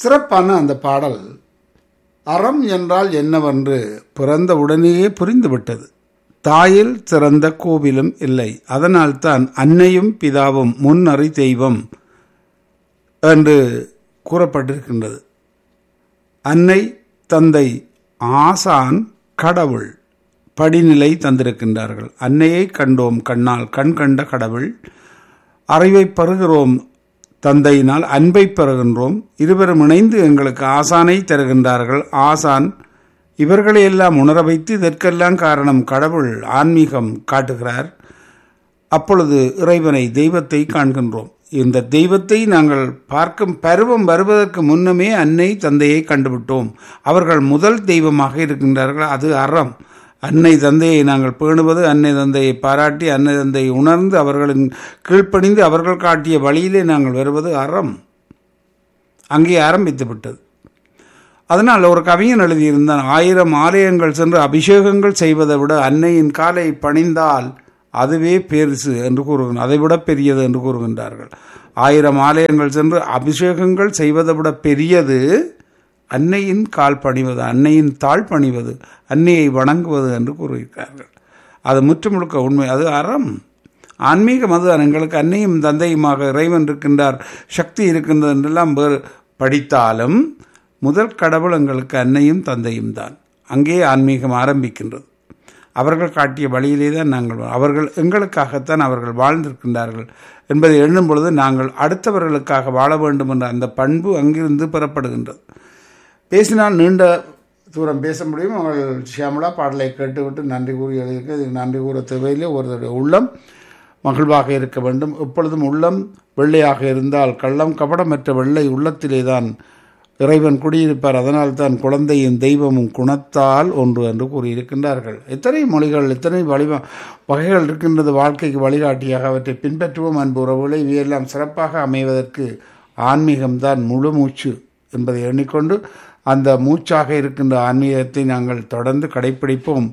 சிறப்பான அந்த பாடல் அறம் என்றால் என்னவென்று பிறந்த உடனேயே புரிந்துவிட்டது தாயில் சிறந்த கோவிலும் இல்லை அதனால்தான் அன்னையும் பிதாவும் முன்னறி தெய்வம் என்று கூறப்பட்டிருக்கின்றது அன்னை தந்தை ஆசான் கடவுள் படிநிலை தந்திருக்கின்றார்கள் அன்னையை கண்டோம் கண்ணால் கண் கண்ட கடவுள் அறிவை பெறுகிறோம் தந்தையினால் அன்பை பெறுகின்றோம் இருவரும் இணைந்து எங்களுக்கு ஆசானை தருகின்றார்கள் ஆசான் இவர்களை எல்லாம் உணர வைத்து இதற்கெல்லாம் காரணம் கடவுள் ஆன்மீகம் காட்டுகிறார் அப்பொழுது இறைவனை தெய்வத்தை காண்கின்றோம் இந்த தெய்வத்தை நாங்கள் பார்க்கும் பருவம் வருவதற்கு முன்னமே அன்னை தந்தையை கண்டுவிட்டோம் அவர்கள் முதல் தெய்வமாக இருக்கின்றார்கள் அது அறம் அன்னை தந்தையை நாங்கள் பேணுவது அன்னை தந்தையை பாராட்டி அன்னை தந்தையை உணர்ந்து அவர்களின் கீழ்ப்பணிந்து அவர்கள் காட்டிய வழியிலே நாங்கள் வருவது அறம் அங்கே ஆரம்பித்து விட்டது அதனால் ஒரு கவிஞன் எழுதியிருந்தான் ஆயிரம் ஆலயங்கள் சென்று அபிஷேகங்கள் செய்வதை விட அன்னையின் காலை பணிந்தால் அதுவே பெருசு என்று கூறுகின்றனர் அதை விட பெரியது என்று கூறுகின்றார்கள் ஆயிரம் ஆலயங்கள் சென்று அபிஷேகங்கள் செய்வதை விட பெரியது அன்னையின் கால் பணிவது அன்னையின் தாழ் பணிவது அன்னையை வணங்குவது என்று கூறுகிறார்கள் அது முற்று முழுக்க உண்மை அது அறம் ஆன்மீகம் அதுதான் எங்களுக்கு அன்னையும் தந்தையுமாக இறைவன் இருக்கின்றார் சக்தி இருக்கின்றது என்றெல்லாம் வேறு படித்தாலும் முதல் கடவுள் எங்களுக்கு அன்னையும் தந்தையும் தான் அங்கே ஆன்மீகம் ஆரம்பிக்கின்றது அவர்கள் காட்டிய வழியிலே தான் நாங்கள் அவர்கள் எங்களுக்காகத்தான் அவர்கள் வாழ்ந்திருக்கின்றார்கள் என்பதை எண்ணும் பொழுது நாங்கள் அடுத்தவர்களுக்காக வாழ வேண்டும் என்ற அந்த பண்பு அங்கிருந்து பெறப்படுகின்றது பேசினால் நீண்ட தூரம் பேச முடியும் அவர்கள் ஷியாமலா பாடலை கேட்டுவிட்டு நன்றி கூறி எழுதியிருக்கு இதுக்கு நன்றி கூற தேவையில்லை ஒருவருடைய உள்ளம் மகிழ்வாக இருக்க வேண்டும் எப்பொழுதும் உள்ளம் வெள்ளையாக இருந்தால் கள்ளம் கபடமற்ற வெள்ளை உள்ளத்திலே தான் இறைவன் குடியிருப்பார் அதனால் தான் குழந்தையின் தெய்வமும் குணத்தால் ஒன்று என்று கூறியிருக்கின்றார்கள் எத்தனை மொழிகள் எத்தனை வழி வகைகள் இருக்கின்றது வாழ்க்கைக்கு வழிகாட்டியாக அவற்றை பின்பற்றுவோம் அன்பு உறவுகளை இவையெல்லாம் சிறப்பாக அமைவதற்கு ஆன்மீகம்தான் முழு மூச்சு என்பதை எண்ணிக்கொண்டு அந்த மூச்சாக இருக்கின்ற ஆன்மீகத்தை நாங்கள் தொடர்ந்து கடைப்பிடிப்போம்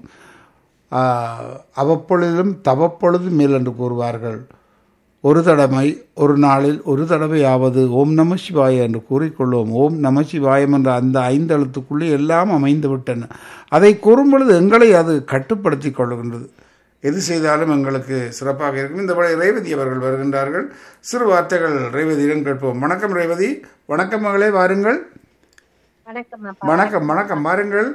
அவ்வப்பொழுதிலும் தவப்பொழுது மேல் என்று கூறுவார்கள் ஒரு தடவை ஒரு நாளில் ஒரு தடவையாவது ஓம் நம சிவாய என்று கூறிக்கொள்வோம் ஓம் நம சிவாயம் என்ற அந்த ஐந்து எழுத்துக்குள்ளே எல்லாம் அமைந்து விட்டன அதை கூறும் பொழுது எங்களை அது கட்டுப்படுத்தி கொள்கின்றது எது செய்தாலும் எங்களுக்கு சிறப்பாக இருக்கும் இந்த வழி ரேவதி அவர்கள் வருகின்றார்கள் சிறு வார்த்தைகள் ரேவதியிடம் கேட்போம் வணக்கம் ரேவதி வணக்கம் மகளே வாருங்கள் வணக்கம் வணக்கம் வாருங்கள்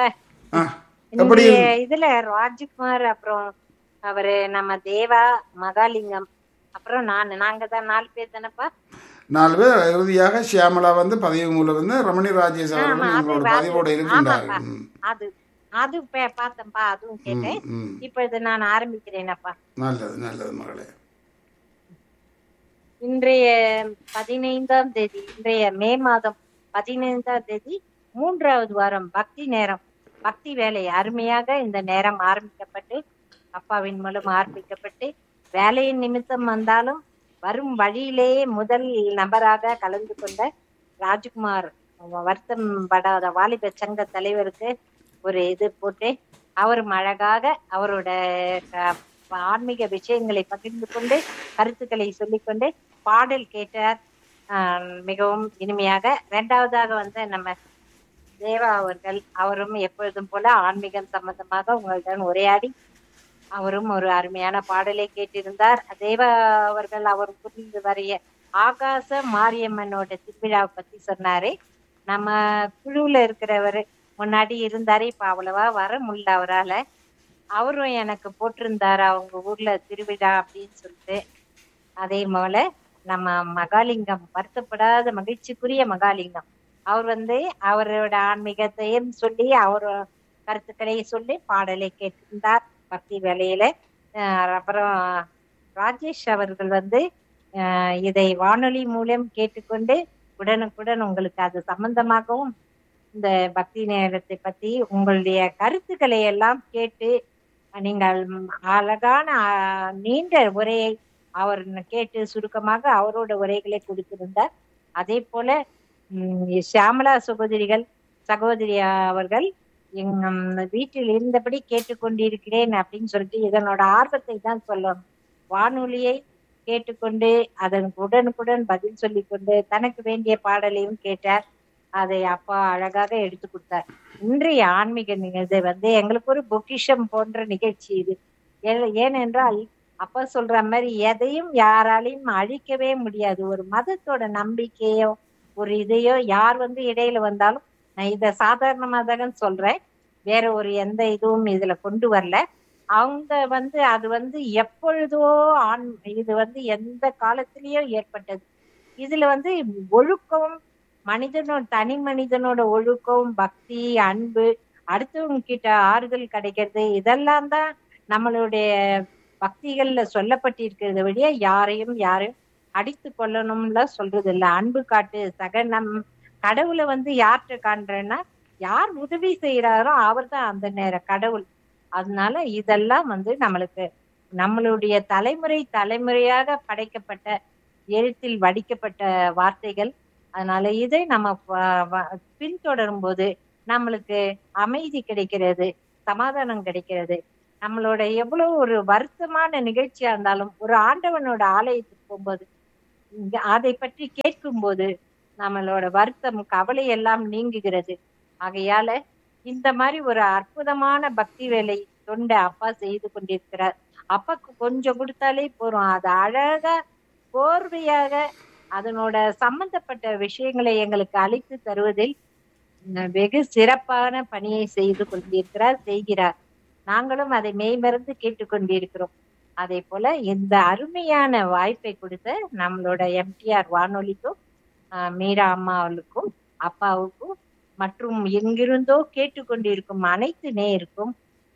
எப்படி இதுல ராஜ்குமார் அப்புறம் அவரு நம்ம தேவா மகாலிங்கம் அப்புறம் நான் நாங்க தான் நாலு பேர் தானப்பா நாலு பேர் இறுதியாக சியாமலா வந்து பதிவு மூலம் வந்து ரமணி ராஜேஷ் அவர்களும் எங்களோட பதிவோடு இருக்கின்றார்கள் அது அது பார்த்தேன்ப்பா அதுவும் கேட்டேன் இப்ப இது நான் ஆரம்பிக்கிறேனப்பா நல்லது நல்லது மகளே இன்றைய பதினைந்தாம் தேதி இன்றைய மே மாதம் பதினைந்தாம் தேதி மூன்றாவது வாரம் பக்தி நேரம் பக்தி வேலை அருமையாக இந்த நேரம் ஆரம்பிக்கப்பட்டு அப்பாவின் மூலம் ஆரம்பிக்கப்பட்டு வேலையின் நிமித்தம் வந்தாலும் வரும் வழியிலேயே முதல் நபராக கலந்து கொண்ட ராஜ்குமார் வருத்தம் படாத வாலிப சங்க தலைவருக்கு ஒரு இது போட்டு அவரும் அழகாக அவரோட ஆன்மீக விஷயங்களை பகிர்ந்து கொண்டு கருத்துக்களை சொல்லிக்கொண்டு பாடல் கேட்டார் மிகவும் இனிமையாக இரண்டாவதாக வந்து நம்ம தேவா அவர்கள் அவரும் எப்பொழுதும் போல ஆன்மீகம் சம்பந்தமாக உங்களுடன் உரையாடி அவரும் ஒரு அருமையான பாடலை கேட்டிருந்தார் தேவா அவர்கள் அவர் புரிந்து வரைய ஆகாச மாரியம்மனோட திருவிழாவை பத்தி சொன்னாரு நம்ம குழுவுல இருக்கிறவர் முன்னாடி இருந்தாரு இப்ப அவ்வளவா வர முடியல அவரால அவரும் எனக்கு போட்டிருந்தாரு அவங்க ஊர்ல திருவிழா அப்படின்னு சொல்லிட்டு அதே போல நம்ம மகாலிங்கம் வருத்தப்படாத மகிழ்ச்சிக்குரிய மகாலிங்கம் அவர் வந்து அவரோட ஆன்மீகத்தையும் சொல்லி அவர் கருத்துக்களை சொல்லி பாடலை கேட்டிருந்தார் பக்தி வேலையில அப்புறம் ராஜேஷ் அவர்கள் வந்து இதை வானொலி மூலம் கேட்டுக்கொண்டு உடனுக்குடன் உங்களுக்கு அது சம்பந்தமாகவும் இந்த பக்தி நேரத்தை பத்தி உங்களுடைய கருத்துக்களை எல்லாம் கேட்டு நீங்கள் அழகான நீண்ட உரையை அவர் கேட்டு சுருக்கமாக அவரோட உரைகளை கொடுத்திருந்தார் அதே போல சியாமலா சகோதரிகள் சகோதரி அவர்கள் எங்க வீட்டில் இருந்தபடி கேட்டுக்கொண்டிருக்கிறேன் அப்படின்னு சொல்லிட்டு இதனோட ஆர்வத்தை தான் சொல்லணும் வானொலியை கேட்டுக்கொண்டு அதன் உடனுக்குடன் பதில் சொல்லிக்கொண்டு தனக்கு வேண்டிய பாடலையும் கேட்டார் அதை அப்பா அழகாக எடுத்து கொடுத்தார் இன்றைய ஆன்மீக நிகழ்ச்சி வந்து எங்களுக்கு ஒரு பொக்கிஷம் போன்ற நிகழ்ச்சி இது ஏ- ஏனென்றால் அப்பா சொல்ற மாதிரி எதையும் யாராலையும் அழிக்கவே முடியாது ஒரு மதத்தோட நம்பிக்கையோ ஒரு இதையோ யார் வந்து இடையில வந்தாலும் நான் இத சாதாரணமா தான் சொல்றேன் வேற ஒரு எந்த இதுவும் இதுல கொண்டு வரல அவங்க வந்து அது வந்து எப்பொழுதோ ஆண் இது வந்து எந்த காலத்திலயோ ஏற்பட்டது இதுல வந்து ஒழுக்கம் மனிதனோட தனி மனிதனோட ஒழுக்கம் பக்தி அன்பு அடுத்தவங்க கிட்ட ஆறுதல் கிடைக்கிறது இதெல்லாம் தான் நம்மளுடைய பக்திகள்ல சொல்லப்பட்டிருக்கிறத வழியா யாரையும் யாரையும் அடித்து கொள்ளணும்லாம் சொல்றது இல்ல அன்பு காட்டு சகனம் கடவுளை வந்து யார்கிட்ட காண்றேன்னா யார் உதவி செய்யறாரோ அவர் தான் அந்த நேர கடவுள் அதனால இதெல்லாம் வந்து நம்மளுக்கு நம்மளுடைய தலைமுறை தலைமுறையாக படைக்கப்பட்ட எழுத்தில் வடிக்கப்பட்ட வார்த்தைகள் அதனால இதை நம்ம வ- வ- பின்தொடரும் போது நம்மளுக்கு அமைதி கிடைக்கிறது சமாதானம் கிடைக்கிறது நம்மளோட எவ்வளவு ஒரு வருத்தமான நிகழ்ச்சியா இருந்தாலும் ஒரு ஆண்டவனோட ஆலயத்துக்கு போகும்போது இங்க அதை பற்றி கேட்கும்போது நம்மளோட வருத்தம் கவலை எல்லாம் நீங்குகிறது ஆகையால இந்த மாதிரி ஒரு அற்புதமான பக்தி வேலை தொண்டை அப்பா செய்து கொண்டிருக்கிறார் அப்பாக்கு கொஞ்சம் கொடுத்தாலே போறோம் அது அழகா கோர்வையாக அதனோட சம்பந்தப்பட்ட விஷயங்களை எங்களுக்கு அழைத்து தருவதில் உம், வெகு சிறப்பான பணியை செய்து கொண்டிருக்கிறார் செய்கிறார் நாங்களும் அதை மெய்மறந்து கேட்டுக்கொண்டிருக்கிறோம் அதே போல இந்த அருமையான வாய்ப்பை கொடுத்த நம்மளோட எம்டிஆர் வானொலிக்கும் ஆஹ், மீரா அம்மாவுக்கும் அப்பாவுக்கும் மற்றும் எங்கிருந்தோ கேட்டுக்கொண்டிருக்கும் அனைத்து நேயருக்கும்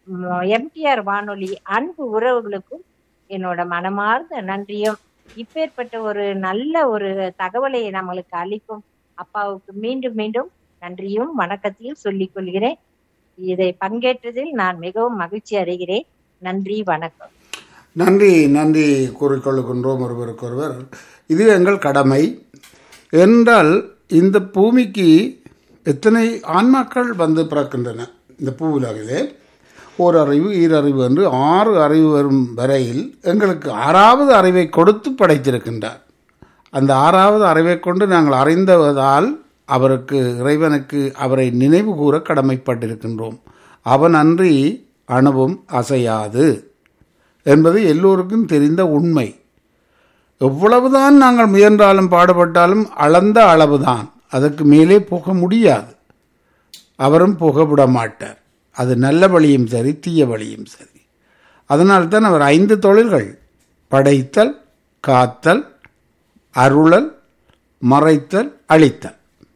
எம்டிஆர் வானொலி அன்பு உறவுகளுக்கும் என்னோட மனமார்ந்த நன்றியும் இப்பேற்பட்ட ஒரு நல்ல ஒரு தகவலை நம்மளுக்கு அளிக்கும் அப்பாவுக்கு மீண்டும் மீண்டும் நன்றியும் வணக்கத்தையும் சொல்லிக் கொள்கிறேன் இதை பங்கேற்றதில் நான் மிகவும் மகிழ்ச்சி அடைகிறேன் நன்றி வணக்கம் நன்றி நன்றி கூறிக்கொள்ளுகின்றோம் ஒருவருக்கொருவர் இது எங்கள் கடமை என்றால் இந்த பூமிக்கு எத்தனை ஆன்மாக்கள் வந்து பிறக்கின்றன இந்த பூவுலகிலே ஓர் அறிவு ஈரறிவு என்று ஆறு அறிவு வரும் வரையில் எங்களுக்கு ஆறாவது அறிவை கொடுத்து படைத்திருக்கின்றார் அந்த ஆறாவது அறிவை கொண்டு நாங்கள் அறிந்ததால் அவருக்கு இறைவனுக்கு அவரை நினைவு கூற கடமைப்பட்டிருக்கின்றோம் அவன் அன்றி அணுவும் அசையாது என்பது எல்லோருக்கும் தெரிந்த உண்மை எவ்வளவுதான் நாங்கள் முயன்றாலும் பாடுபட்டாலும் அளந்த அளவுதான் அதற்கு மேலே போக முடியாது அவரும் போக விட மாட்டார் அது நல்ல வழியும் சரி தீய வழியும் சரி அதனால்தான் அவர் ஐந்து தொழில்கள் படைத்தல் காத்தல் அருளல் மறைத்தல் அழித்தல்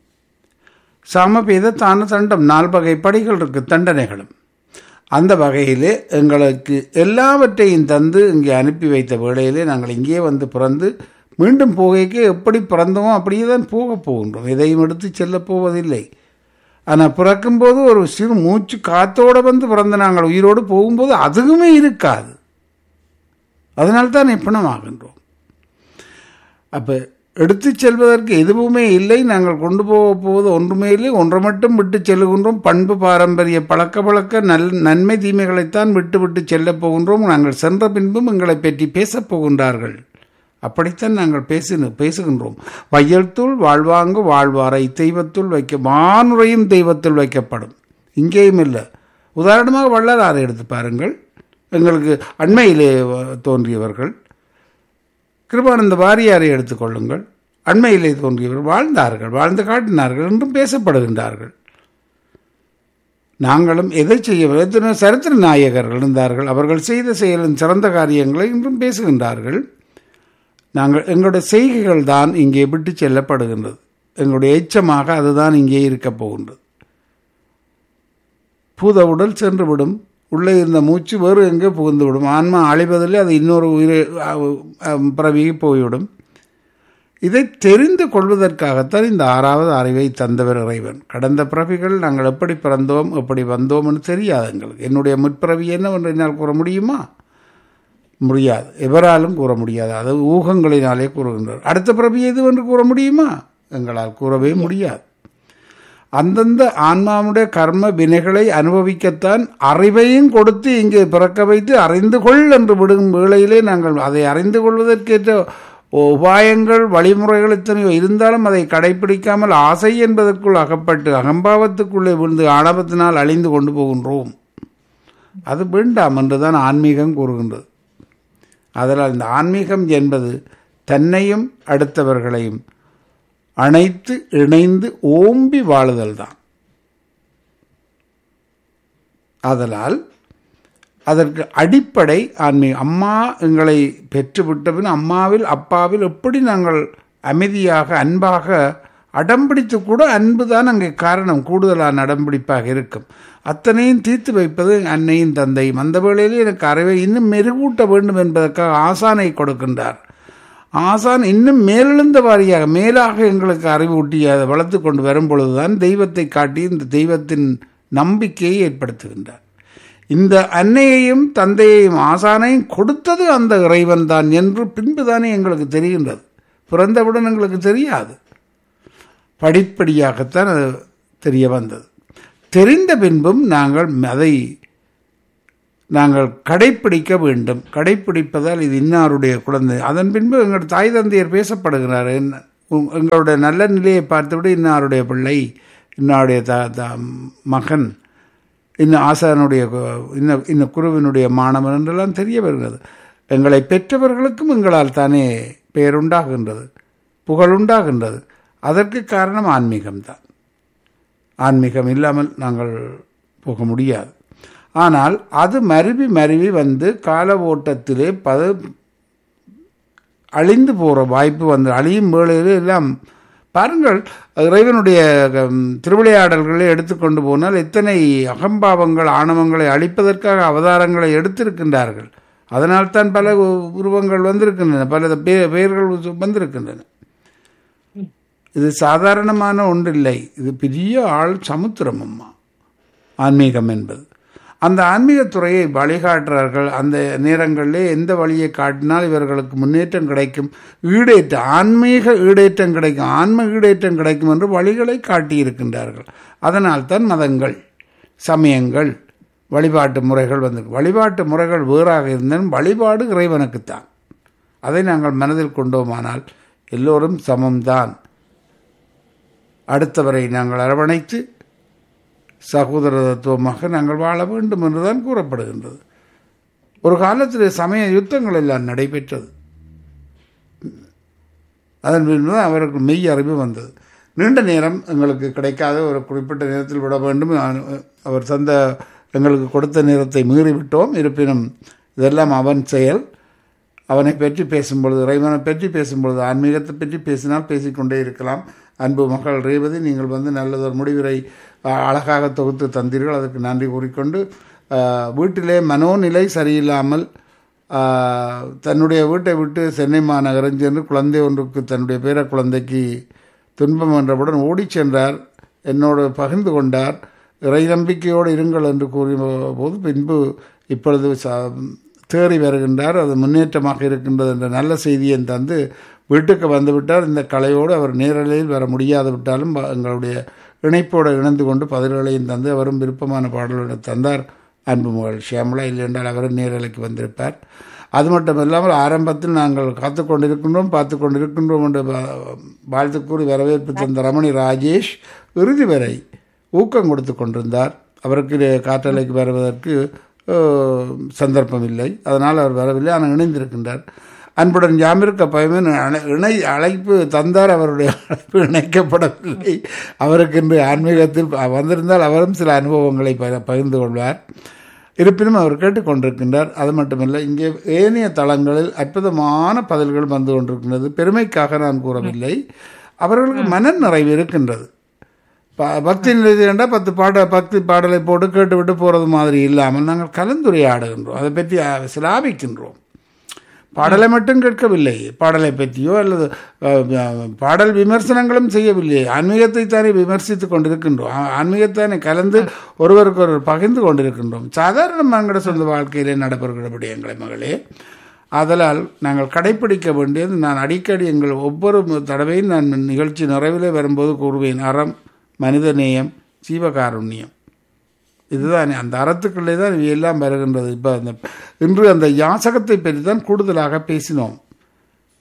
சமபேத தான தண்டம் நால்வகை படிகள் இருக்கு தண்டனைகளும் அந்த வகையிலே எங்களுக்கு எல்லாவற்றையும் தந்து இங்கே அனுப்பி வைத்த வேளையிலே நாங்கள் இங்கே வந்து பிறந்து மீண்டும் போகைக்கு எப்படி பிறந்தோமோ அப்படியே தான் போக போகின்றோம் எதையும் எடுத்து செல்லப் போவதில்லை ஆனால் பிறக்கும்போது ஒரு சிறு மூச்சு காத்தோடு வந்து பிறந்த நாங்கள் உயிரோடு போகும்போது அதுவுமே இருக்காது அதனால்தான் நிப்பணமாகின்றோம் அப்போ எடுத்து செல்வதற்கு எதுவுமே இல்லை நாங்கள் கொண்டு போக போவது ஒன்றுமே இல்லை ஒன்றை மட்டும் விட்டு செல்லுகின்றோம் பண்பு பாரம்பரிய பழக்க வழக்க நல் நன்மை தீமைகளைத்தான் விட்டு விட்டு செல்லப் போகின்றோம் நாங்கள் சென்ற பின்பும் எங்களை பற்றி பேசப் போகின்றார்கள் அப்படித்தான் நாங்கள் பேசின பேசுகின்றோம் வையத்துள் வாழ்வாங்கு வாழ்வாரை தெய்வத்துள் வைக்க வானுரையும் தெய்வத்தில் வைக்கப்படும் இங்கேயும் இல்லை உதாரணமாக வள்ளலாரை எடுத்து பாருங்கள் எங்களுக்கு அண்மையிலே தோன்றியவர்கள் கிருபானந்த வாரியாரை எடுத்துக்கொள்ளுங்கள் அண்மையிலே தோன்றியவர் வாழ்ந்தார்கள் வாழ்ந்து காட்டினார்கள் என்றும் பேசப்படுகின்றார்கள் நாங்களும் எதை செய்ய எத்தனை சரித்திர நாயகர்கள் இருந்தார்கள் அவர்கள் செய்த செயலின் சிறந்த காரியங்களை இன்றும் பேசுகின்றார்கள் நாங்கள் எங்களுடைய செய்கைகள் தான் இங்கே விட்டு செல்லப்படுகின்றது எங்களுடைய எச்சமாக அதுதான் இங்கே இருக்கப் போகின்றது பூத உடல் சென்றுவிடும் உள்ளே இருந்த மூச்சு வேறு எங்கே புகுந்து விடும் ஆன்மா அழிவதில்லை அது இன்னொரு உயிரை பிறவிக்கு போய்விடும் இதை தெரிந்து கொள்வதற்காகத்தான் இந்த ஆறாவது அறிவை தந்தவர் இறைவன் கடந்த பிறவிகள் நாங்கள் எப்படி பிறந்தோம் எப்படி வந்தோம்னு தெரியாது எங்களுக்கு என்னுடைய முற்பிறவி என்னவென்று என்னால் கூற முடியுமா முடியாது எவராலும் கூற முடியாது அது ஊகங்களினாலே கூறுகின்றார் அடுத்த பிறவி எது என்று கூற முடியுமா எங்களால் கூறவே முடியாது அந்தந்த ஆன்மாவுடைய கர்ம வினைகளை அனுபவிக்கத்தான் அறிவையும் கொடுத்து இங்கே பிறக்க வைத்து அறிந்து கொள் என்று விடும் வேளையிலே நாங்கள் அதை அறிந்து கொள்வதற்கேற்ற உபாயங்கள் வழிமுறைகள் எத்தனையோ இருந்தாலும் அதை கடைபிடிக்காமல் ஆசை என்பதற்குள் அகப்பட்டு அகம்பாவத்துக்குள்ளே விழுந்து ஆணவத்தினால் அழிந்து கொண்டு போகின்றோம் அது வேண்டாம் என்றுதான் ஆன்மீகம் கூறுகின்றது அதனால் இந்த ஆன்மீகம் என்பது தன்னையும் அடுத்தவர்களையும் அணைத்து இணைந்து ஓம்பி வாழுதல் தான் அதனால் அதற்கு அடிப்படை ஆன்மீகம் அம்மா எங்களை பெற்றுவிட்டபின் அம்மாவில் அப்பாவில் எப்படி நாங்கள் அமைதியாக அன்பாக அடம்பிடித்து கூட அன்பு தான் அங்கே காரணம் கூடுதலான அடம்பிடிப்பாக இருக்கும் அத்தனையும் தீர்த்து வைப்பது அன்னையும் தந்தையும் அந்த வேளையிலே எனக்கு அறிவை இன்னும் மெருகூட்ட வேண்டும் என்பதற்காக ஆசானை கொடுக்கின்றார் ஆசான் இன்னும் மேலெழுந்த வாரியாக மேலாக எங்களுக்கு அறிவூட்டி அதை வளர்த்து கொண்டு வரும் பொழுதுதான் தெய்வத்தை காட்டி இந்த தெய்வத்தின் நம்பிக்கையை ஏற்படுத்துகின்றார் இந்த அன்னையையும் தந்தையையும் ஆசானையும் கொடுத்தது அந்த இறைவன் தான் என்று பின்புதானே எங்களுக்கு தெரிகின்றது பிறந்தவுடன் எங்களுக்கு தெரியாது படிப்படியாகத்தான் அது தெரிய வந்தது தெரிந்த பின்பும் நாங்கள் அதை நாங்கள் கடைப்பிடிக்க வேண்டும் கடைப்பிடிப்பதால் இது இன்னாருடைய குழந்தை அதன் பின்பு எங்கள் தாய் தந்தையர் பேசப்படுகிறார் என்ன- உங்- எங்களுடைய நல்ல நிலையை பார்த்துவிட்டு இன்னாருடைய பிள்ளை இன்னாருடைய த த- மகன் இன்னும் ஆசானுடைய கு- இன்ன இன்ன குருவினுடைய மாணவன் என்றெல்லாம் தெரிய வருகிறது எங்களை பெற்றவர்களுக்கும் எங்களால் தானே பெயருண்டாகின்றது புகழுண்டாகின்றது அதற்கு காரணம் ஆன்மீகம்தான் ஆன்மீகம் இல்லாமல் நாங்கள் போக முடியாது ஆனால் அது மருவி மருவி வந்து கால ஓட்டத்திலே பது அழிந்து போகிற வாய்ப்பு வந்து அழியும் வேளையில் எல்லாம் பாருங்கள் இறைவனுடைய ம், திருவிளையாடல்களை எடுத்துக்கொண்டு போனால் எத்தனை அகம்பாவங்கள் ஆணவங்களை அழிப்பதற்காக அவதாரங்களை எடுத்திருக்கின்றார்கள் அதனால்தான் பல உ- உருவங்கள் வந்திருக்கின்றன பல பே- பெயர்கள் வந்திருக்கின்றன இது சாதாரணமான ஒன்றில்லை இது பெரிய ஆள் சமுத்திரம் அம்மா ஆன்மீகம் என்பது அந்த ஆன்மீகத் துறையை வழிகாட்டுறார்கள் அந்த நேரங்களிலே எந்த வழியை காட்டினால் இவர்களுக்கு முன்னேற்றம் கிடைக்கும் ஈடேற்றம் ஆன்மீக ஈடேற்றம் கிடைக்கும் ஆன்ம ஈடேற்றம் கிடைக்கும் என்று வழிகளை காட்டியிருக்கின்றார்கள் அதனால்தான் மதங்கள் சமயங்கள் வழிபாட்டு முறைகள் வந்து வழிபாட்டு முறைகள் வேறாக இருந்தாலும் வழிபாடு இறைவனுக்குத்தான் அதை நாங்கள் மனதில் கொண்டோமானால் எல்லோரும் சமம்தான் அடுத்தவரை நாங்கள் அரவணைத்து சகோதரத்துவமாக நாங்கள் வாழ வேண்டும் என்றுதான் கூறப்படுகின்றது ஒரு காலத்தில் சமய யுத்தங்கள் எல்லாம் நடைபெற்றது அதன் பின்பு அவருக்கு மெய் அறிவு வந்தது நீண்ட நேரம் எங்களுக்கு கிடைக்காத ஒரு குறிப்பிட்ட நேரத்தில் விட வேண்டும் அவர் சந்த எங்களுக்கு கொடுத்த நேரத்தை மீறிவிட்டோம் இருப்பினும் இதெல்லாம் அவன் செயல் அவனை பற்றி பேசும்பொழுது இறைவனை பற்றி பேசும்பொழுது ஆன்மீகத்தை பற்றி பேசினால் பேசிக்கொண்டே இருக்கலாம் அன்பு மகள் ரேவதி நீங்கள் வந்து நல்லதொரு முடிவுரை அஹ், அழகாக தொகுத்து தந்தீர்கள் அதற்கு நன்றி கூறிக்கொண்டு அஹ், வீட்டிலே மனோநிலை சரியில்லாமல் ஆஹ், தன்னுடைய வீட்டை விட்டு சென்னை மாநகரம் சென்று குழந்தை ஒன்றுக்கு தன்னுடைய பேர குழந்தைக்கு துன்பம் என்றவுடன் ஓடிச் சென்றார் என்னோடு பகிர்ந்து கொண்டார் இறை நம்பிக்கையோடு இருங்கள் என்று கூறிய போது பின்பு இப்பொழுது ச- தேறி வருகின்றார் அது முன்னேற்றமாக இருக்கின்றது என்ற நல்ல செய்தியை தந்து வீட்டுக்கு வந்துவிட்டார் இந்த கலையோடு அவர் நேரலையில் வர முடியாது விட்டாலும் ப- எங்களுடைய இணைப்போடு இணைந்து கொண்டு பதில்களையும் தந்து அவரும் விருப்பமான பாடல்களை தந்தார் அன்பு மகள் ஷியாமலா இல்லை என்றால் அவரும் நேரலைக்கு வந்திருப்பார் அது மட்டும் இல்லாமல் ஆரம்பத்தில் நாங்கள் காத்து கொண்டிருக்கின்றோம் பார்த்து கொண்டிருக்கின்றோம் என்று வா- வாழ்த்து கூறி வரவேற்பு தந்த ரமணி ராஜேஷ் இறுதி வரை ஊக்கம் கொடுத்து கொண்டிருந்தார் அவருக்கு காற்றலைக்கு வருவதற்கு அஹ், சந்தர்ப்பம் இல்லை அதனால் அவர் வரவில்லை ஆனால் இணைந்திருக்கின்றார் அன்புடன் யாமிருக்க பயமன் அழை- இணை அழைப்பு தந்தார் அவருடைய அழைப்பு இணைக்கப்படவில்லை அவருக்கு இன்று ஆன்மீகத்தில் வந்திருந்தால் அவரும் சில அனுபவங்களை ப- பகிர்ந்து கொள்வார் இருப்பினும் அவர் கேட்டுக்கொண்டிருக்கின்றார் அது மட்டுமல்ல இங்கே ஏனைய தளங்களில் அற்புதமான பதில்கள் வந்து கொண்டிருக்கின்றது பெருமைக்காக நான் கூறவில்லை அவர்களுக்கு மன நிறைவு இருக்கின்றது ப- பக்தி நிலையம் என்றால் பத்து பாட பக்தி பாடலை போட்டு கேட்டுவிட்டு போகிறது மாதிரி இல்லாமல் நாங்கள் கலந்துரையாடுகின்றோம் அதை பற்றி அஹ், சிலாபிக்கின்றோம் பாடலை மட்டும் கேட்கவில்லை பாடலை பற்றியோ அல்லது அஹ், அஹ், பாடல் விமர்சனங்களும் செய்யவில்லை ஆன்மீகத்தை தானே விமர்சித்து கொண்டிருக்கின்றோம் ஆ- ஆன்மீகத்தானே கலந்து ஒருவருக்கு ஒருவர் பகிர்ந்து கொண்டிருக்கின்றோம் சாதாரண எங்களோட சொந்த வாழ்க்கையிலே நடைபெறுகிற விடயங்களை மகளே ஆதலால் நாங்கள் கடைப்பிடிக்க வேண்டியது நான் அடிக்கடி எங்கள் ஒவ்வொரு தடவையும் நான் நிகழ்ச்சி நிறைவிலே வரும்போது கூறுவேன் அறம் மனிதநேயம் ஜீவகாருண்யம் இதுதான் அந்த அறத்துக்குள்ளே தான் இவை எல்லாம் வருகின்றது இப்போ அந்த இன்று அந்த யாசகத்தை பற்றி தான் கூடுதலாக பேசினோம்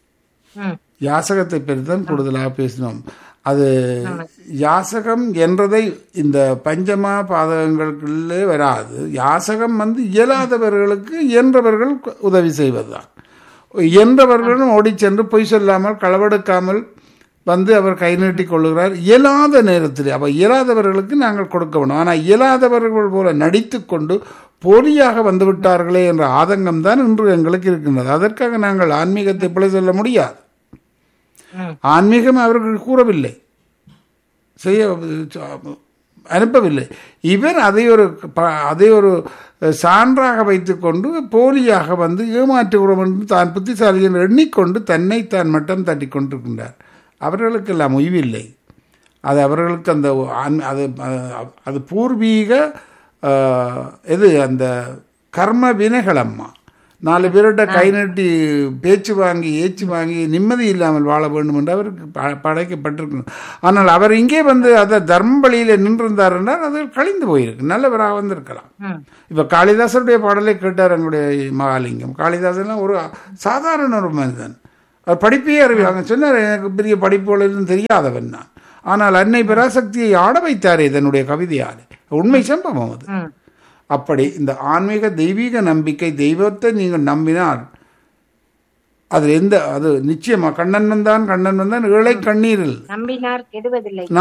ம் யாசகத்தை பற்றி தான் கூடுதலாக பேசினோம் அது யாசகம் என்றதை இந்த பஞ்சமா பாதகங்களுக்குள்ளே வராது யாசகம் வந்து இயலாதவர்களுக்கு இயன்றவர்கள் உதவி செய்வதுதான் இயன்றவர்களும் ஓடிச் சென்று பொய் சொல்லாமல் களவெடுக்காமல் வந்து அவர் கை நீட்டி கொள்ளுகிறார் இயலாத நேரத்தில் அப்ப இயலாதவர்களுக்கு நாங்கள் கொடுக்க வேணும் ஆனால் இயலாதவர்கள் போல நடித்து கொண்டு போலியாக வந்து விட்டார்களே என்ற ஆதங்கம் தான் இன்று எங்களுக்கு இருக்கின்றது அதற்காக நாங்கள் ஆன்மீகத்தை பிழை சொல்ல முடியாது ம் ஆன்மீகம் அவர்கள் கூறவில்லை செய்ய அனுப்பவில்லை இவர் அதை ஒரு ப- அதை ஒரு சான்றாக வைத்துக்கொண்டு போலியாக வந்து ஏமாற்றுகிறோம் என்று தான் புத்திசாலி என்று எண்ணிக்கொண்டு தன்னை தான் மட்டம் தட்டி கொண்டிருக்கின்றார் அவர்களுக்கெல்லாம் உய்வில்லை அது அவர்களுக்கு அந்த ஆன்ம- அது அஹ், அது பூர்வீக அஹ், இது அந்த கர்ம வினைகள் அம்மா நாலு பேர்கிட்ட கை நீட்டி பேச்சு வாங்கி ஏச்சு வாங்கி நிம்மதி இல்லாமல் வாழ வேண்டும் என்று அவருக்கு ப- படைக்கப்பட்டிருக்கணும் ஆனால் அவர் இங்கே வந்து அதை தர்ம வழியில் நின்றிருந்தார் என்றால் அது கழிந்து போயிருக்கு நல்லவராக வந்திருக்கலாம் ம் இப்போ காளிதாசருடைய பாடலை கேட்டார் எங்களுடைய மகாலிங்கம் காளிதாசன்லாம் ஒரு சாதாரண ஒரு மனிதன் அவர் படிப்பே அறிவி அவங்க சொன்னார் எனக்கு பெரிய படிப்புகள் எதுவும் தெரியாதவன் நான் ஆனால் அன்னை பராசக்தியை ஆட வைத்தாரே இதனுடைய கவிதையால் உண்மை சம்பவம் அது ம் அப்படி இந்த ஆன்மீக தெய்வீக நம்பிக்கை தெய்வத்தை நீங்கள் நம்பினால் அது எந்த அது நிச்சயமா கண்ணன் வந்தான் கண்ணன் வந்தான் ஏழை கண்ணீரில் நம்பினார் கெடுவதில்லை